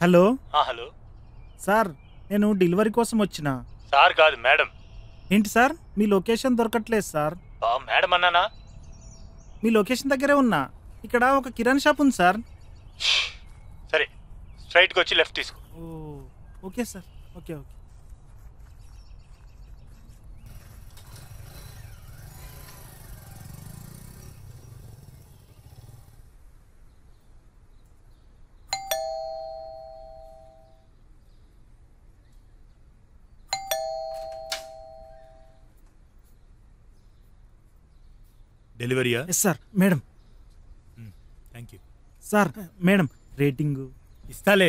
Hello hello sir నేను delivery కోసం వచ్చిన సార్ కాదు మేడం ఏంటి సార్ మీ లొకేషన్ దొరకట్లేదు సార్ బా మేడం అన్నానా మీ లొకేషన్ దగ్గరే ఉన్నా ఇక్కడ ఒక కిరాణ్ షాప్ ఉంది సార్ సరే స్ట్రైట్కి వచ్చి లెఫ్ట్ తీసుకో oh okay sir okay okay డెలివరీయా yes sir madam thank you sir madam rating ఇస్తాలే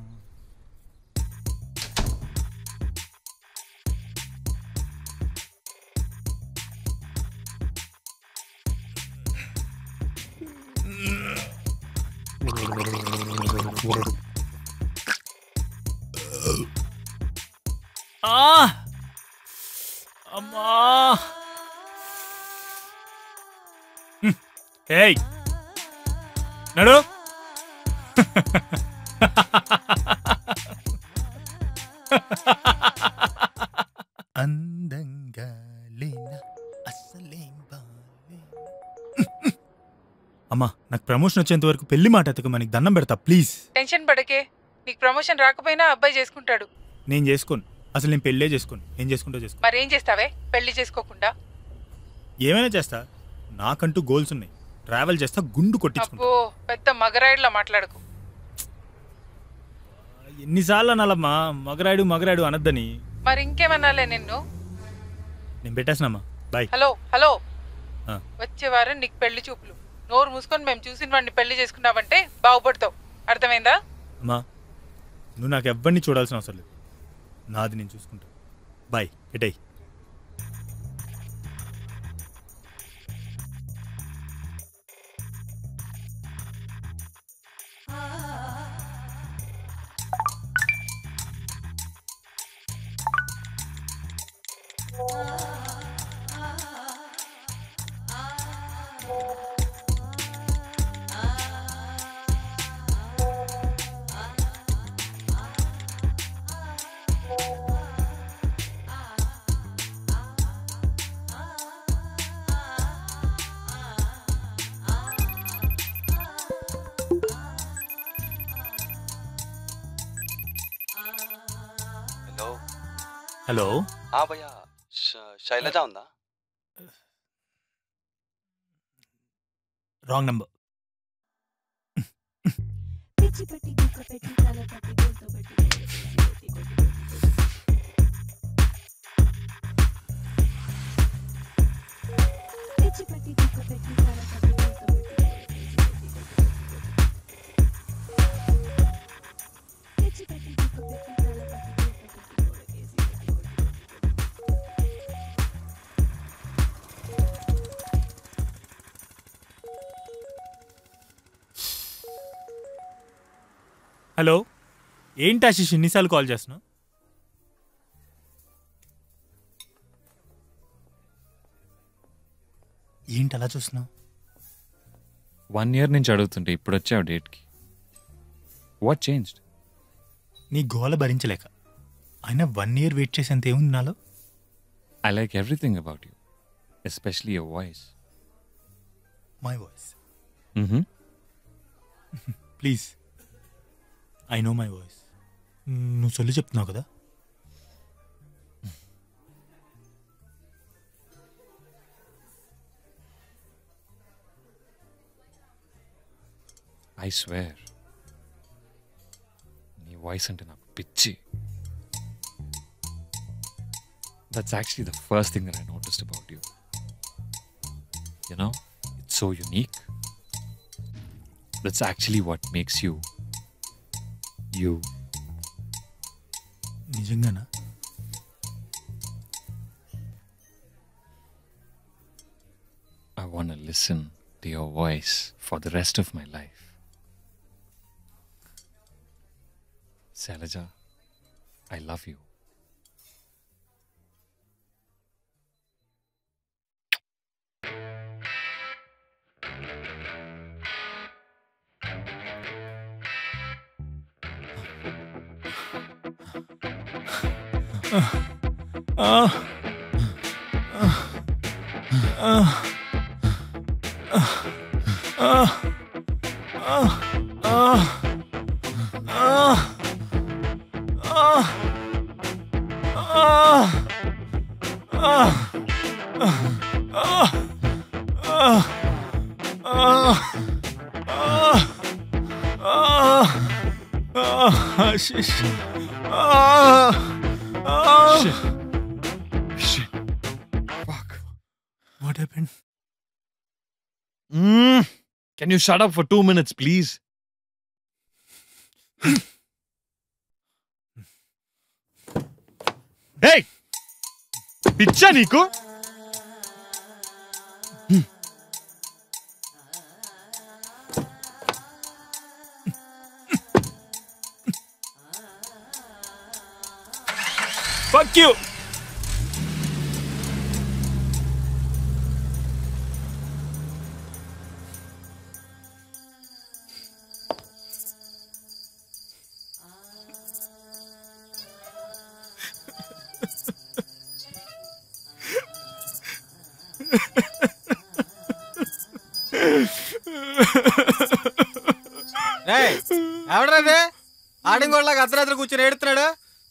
అమ్మా ఏయ్ నడు అందంగా లేనా అసలేం బాలేనా. అమ్మా నాకు ప్రమోషన్ వచ్చేంత వరకు పెళ్లి మాట ఎత్తక మనకి దండం పెడతా ప్లీజ్ టెన్షన్ పడకే నీకు ప్రమోషన్ రాకపోయినా అబ్బాయి చేసుకుంటాడు నేను చేసుకోను అసలు నేను పెళ్ళే చేసుకోను ఏం చేసుకుంటో చేసుకో మరేం చేస్తావే పెళ్లి చేసుకోకుండా ఏమైనా చేస్తా నాకంటూ గోల్స్ ఉన్నాయి ట్రావెల్ చేస్తా గుండు కొట్టించుకుంటా అబ్బో పెద్ద మగరాయిడ్లా మాట్లాడకు ఎన్నిసార్లు అనాలమ్మా మగరాయుడు మగరాయుడు అనద్దని మరి ఇంకేమన్నాలే నిన్ను నేను పెట్టేసినమ్మా బాయ్ హలో హలో ఆ. వచ్చే వారం నీకు పెళ్లి చూపులు నోరు మూసుకొని మేము చూసిన వాడిని పెళ్లి చేసుకున్నావంటే బాగుపడతావు అర్థమైందా అమ్మా నువ్వు నాకు ఎవ్వరిని చూడాల్సిన అవసరం లేదు నాది నేను చూసుకుంటా బాయ్ ఎటై హలో హలో ఆ భయ్యా శ- శైలజ ఉందా రాంగ్ నంబర్ పిచ్చి పట్టి గుక్క పెట్టి తల పట్టి గొంతు పట్టి కొట్టి కొట్టి కొట్టి పిచ్చి పట్టి గుక్క పెట్టి తల పట్టి గొంతు పట్టి పిచ్చి పట్టి గుక్క పెట్టి తల పట్టి గొంతు పట్టి కొడకేసి కొట్టి హలో ఏంటి ఆశిష్ ఇన్నిసార్లు కాల్ చేస్తున్నావు ఏంటి అలా చూస్తున్నావు వన్ ఇయర్ నుంచి అడుగుతుంటే ఇప్పుడు వచ్చావు డేట్కి వాట్ చేంజ్డ్ నీ గోల భరించలేక అయినా వన్ ఇయర్ వెయిట్ చేసేంత ఏముంది నాలో I like everything about you especially your voice my voice please I know my voice నువ్వు సొల్లు చెప్తున్నావు కదా ఐ స్వేర్ నీ వాయిస్ అంటే నాకు పిచ్చి that's actually the first thing that I noticed about you you know it's so unique that's actually what makes you you నిజంగానా I want to listen to your voice for the rest of my life. Salaja, I love you. Shit. Fuck. What happened Mm. Can you shut up for two minutes, please? hey! పిచ్చా నీకు fuck you ఎవడరాదే ఆడింగోళ్ళకి అర్ధరాత్రి కూర్చొని ఏడుతున్నాడు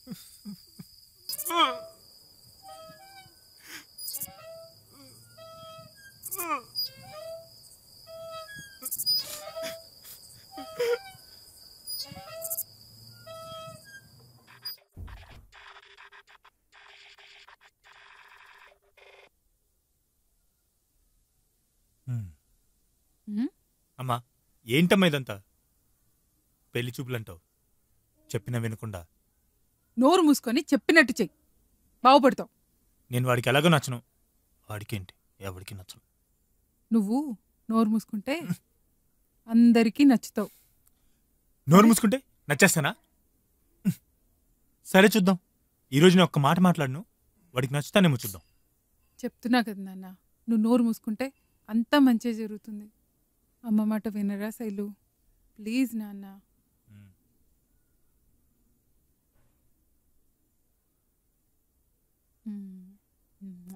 అమ్మా ఏంటమ్మా ఇదంతా పెళ్లి చూపులంటావు చెప్పినా వినకుండా నోరు మూసుకొని చెప్పినట్టు చెయ్యి బాగుపడతావు నేను వాడికి ఎలాగో నచ్చను వాడికేంటి ఎవడికి నచ్చను నువ్వు నోరు మూసుకుంటే అందరికీ నచ్చుతావు నోరు మూసుకుంటే నచ్చేస్తానా సరే చూద్దాం ఈరోజు నేను ఒక్క మాట మాట్లాడను వాడికి నచ్చుతానేమో చూద్దాం చెప్తున్నా కదా నాన్న నువ్వు నోరు మూసుకుంటే అంతా మంచిగా జరుగుతుంది అమ్మ మాట వినరా శైలు ప్లీజ్ నాన్న మ్మ్. మ్మ్.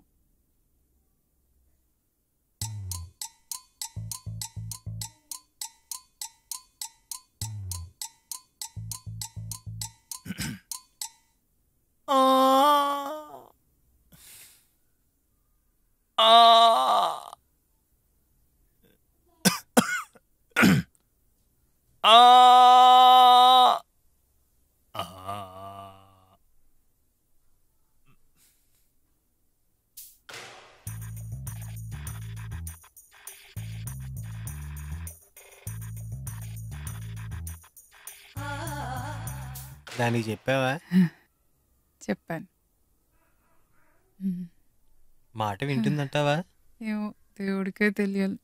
దానికి చెప్పావా చెప్పాను మ్మ్. మాట వింటుందంటావా ఏమో దేవుడికే తెలియాలి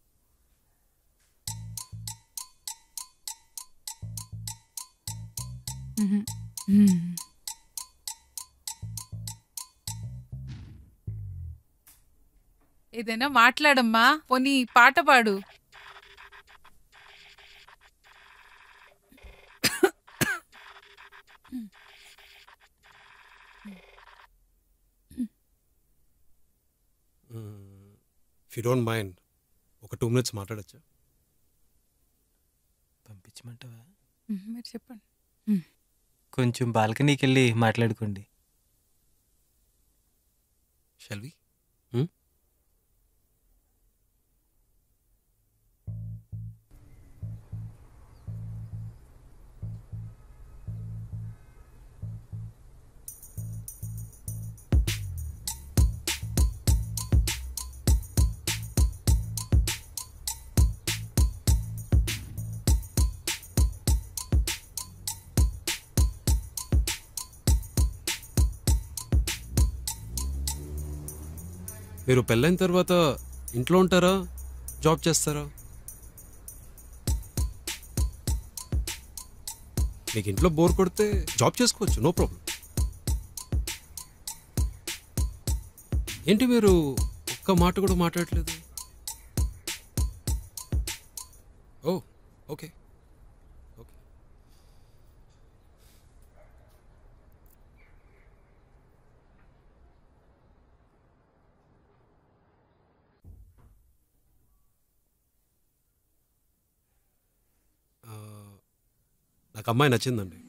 మ్మ్. మ్మ్. ఏదైనా మాట్లాడమ్మా పోనీ పాట పాడు ఇఫ్ యూ డోంట్ మైండ్ ఒక టూ మినిట్స్ మాట్లాడచ్చా పంపించమంటావా మ్మ్, మీరు చెప్పండి కొంచెం బాల్కనీకి వెళ్ళి మాట్లాడుకోండి షెల్వి మీరు పెళ్ళైన తర్వాత ఇంట్లో ఉంటారా జాబ్ చేస్తారా మీకు ఇంట్లో బోర్ కొడితే జాబ్ చేసుకోవచ్చు నో ప్రాబ్లం ఏంటి మీరు ఒక్క మాట కూడా మాట్లాడట్లేదు ఓ ఓకే ఓకే నాకు అమ్మాయి నచ్చిందండి